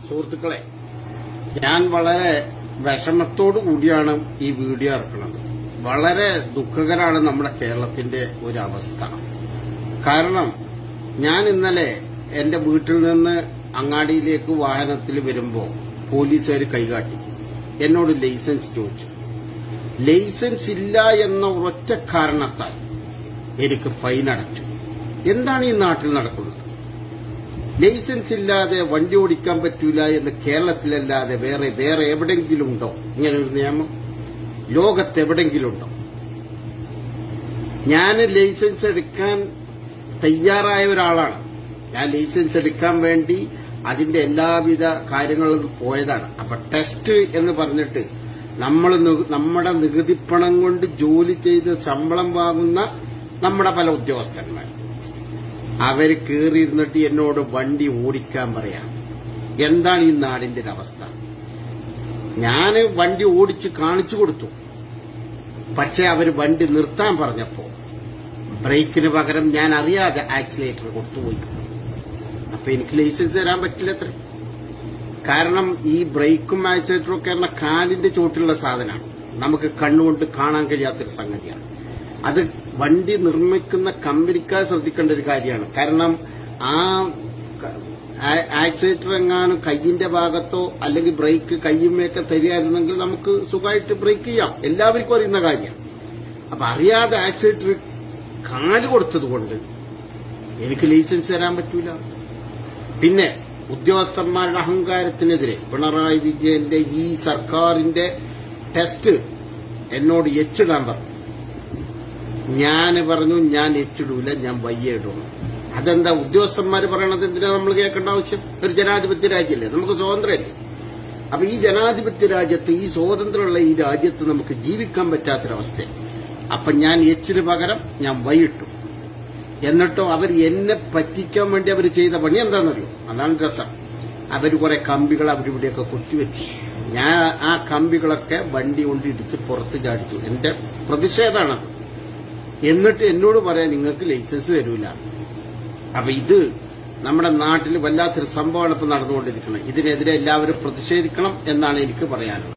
സുഹൃത്തുക്കളെ ഞാൻ വളരെ വിഷമത്തോടു കൂടിയാണ് ഈ വീഡിയോ ഇറക്കുന്നത് വളരെ ദുഃഖകരാണ് നമ്മുടെ കേരളത്തിന്റെ ഒരു അവസ്ഥ കാരണം ഞാൻ ഇന്നലെ എന്റെ വീട്ടിൽ നിന്ന് അങ്ങാടിയിലേക്ക് വാഹനത്തിൽ വരുമ്പോ പോലീസുകാർ കൈകാട്ടി എന്നോട് ലൈസൻസ് ചോദിച്ചു ലൈസൻസ് ഇല്ല എന്ന ഒരൊറ്റ കാരണത്താൽ എനിക്ക് ഫൈൻ അടച്ചു എന്താണ് ഈ നാട്ടിൽ നടക്കുന്നത് ലൈസൻസ് ഇല്ലാതെ വണ്ടി ഓടിക്കാൻ പറ്റൂല എന്ന് കേരളത്തിലല്ലാതെ വേറെ വേറെ എവിടെങ്കിലും ഉണ്ടോ ഇങ്ങനെ ഒരു നിയമം ലോകത്ത് എവിടെങ്കിലും ഉണ്ടോ ഞാൻ ലൈസൻസ് എടുക്കാൻ തയ്യാറായ ഒരാളാണ് ഞാൻ ലൈസൻസ് എടുക്കാൻ വേണ്ടി അതിന്റെ എല്ലാവിധ കാര്യങ്ങളും പോയതാണ് അപ്പൊ ടെസ്റ്റ് എന്ന് പറഞ്ഞിട്ട് നമ്മൾ നമ്മുടെ നികുതിപ്പണം കൊണ്ട് ജോലി ചെയ്ത് ശമ്പളം വാങ്ങുന്ന നമ്മുടെ പല ഉദ്യോഗസ്ഥന്മാർ അവര് കയറിയിരുന്നിട്ട് എന്നോട് വണ്ടി ഓടിക്കാൻ പറയാം എന്താണ് ഈ നാടിന്റെ ഒരു അവസ്ഥ ഞാൻ വണ്ടി ഓടിച്ച് കാണിച്ചു കൊടുത്തു പക്ഷെ അവർ വണ്ടി നിർത്താൻ പറഞ്ഞപ്പോ ബ്രേക്കിന് പകരം ഞാൻ അറിയാതെ ആക്സിലേറ്റർ കൊടുത്തുപോയി അപ്പൊ എനിക്ക് ലൈസൻസ് തരാൻ പറ്റില്ല അത്ര കാരണം ഈ ബ്രേക്കും ആക്സിലേറ്ററും ഒക്കെ പറഞ്ഞ കാലിന്റെ ചോട്ടിലുള്ള സാധനമാണ് നമുക്ക് കണ്ണുകൊണ്ട് കാണാൻ കഴിയാത്തൊരു സംഗതിയാണ് അത് വണ്ടി നിർമ്മിക്കുന്ന കമ്പനിക്കാർ ശ്രദ്ധിക്കേണ്ട ഒരു കാര്യമാണ് കാരണം ആ ആക്സിലേറ്റർ എങ്ങാനും കയ്യിന്റെ ഭാഗത്തോ അല്ലെങ്കിൽ ബ്രേക്ക് കയ്യുമേക്കെ തരികയായിരുന്നെങ്കിൽ നമുക്ക് സുഖമായിട്ട് ബ്രേക്ക് ചെയ്യാം എല്ലാവർക്കും അറിയുന്ന കാര്യമാണ് അപ്പൊ അറിയാതെ ആക്സിലേറ്റർ കാല് കൊടുത്തതുകൊണ്ട് എനിക്ക് ലൈസൻസ് തരാൻ പറ്റൂല പിന്നെ ഉദ്യോഗസ്ഥന്മാരുടെ അഹങ്കാരത്തിനെതിരെ പിണറായി വിജയന്റെ ഈ സർക്കാരിന്റെ ടെസ്റ്റ് എന്നോട് എച്ചിടാൻ പറഞ്ഞു ഞാൻ പറഞ്ഞു ഞാൻ എച്ചിടൂല ഞാൻ വയ്യ ഇടുന്നു അതെന്താ ഉദ്യോഗസ്ഥന്മാർ പറയണത് എന്തിനാ നമ്മൾ കേൾക്കേണ്ട ആവശ്യം ഒരു ജനാധിപത്യ രാജ്യമല്ലേ നമുക്ക് സ്വാതന്ത്ര്യമല്ലേ അപ്പൊ ഈ ജനാധിപത്യ രാജ്യത്ത് ഈ സ്വാതന്ത്ര്യമുള്ള ഈ രാജ്യത്ത് നമുക്ക് ജീവിക്കാൻ പറ്റാത്തൊരവസ്ഥ അപ്പൊ ഞാൻ എച്ചിന് പകരം ഞാൻ വൈകിട്ടു എന്നിട്ടോ അവർ എന്നെ പറ്റിക്കാൻ വേണ്ടി അവർ ചെയ്ത പണി എന്താണെന്നറിയോ അതാണ് രസം അവർ കുറെ കമ്പികൾ അവരിവിടെയൊക്കെ കുത്തിവെച്ചു ഞാൻ ആ കമ്പികളൊക്കെ വണ്ടി കൊണ്ട് ഇടിച്ച് പുറത്ത് ചാടിച്ചു എന്റെ പ്രതിഷേധമാണത് എന്നിട്ട് എന്നോട് പറയാൻ നിങ്ങൾക്ക് ലൈസൻസ് തരൂല അപ്പൊ ഇത് നമ്മുടെ നാട്ടിൽ വല്ലാത്തൊരു സംഭവമാണ് ഇപ്പൊ നടന്നുകൊണ്ടിരിക്കുന്നത് ഇതിനെതിരെ എല്ലാവരും പ്രതിഷേധിക്കണം എന്നാണ് എനിക്ക് പറയാനുള്ളത്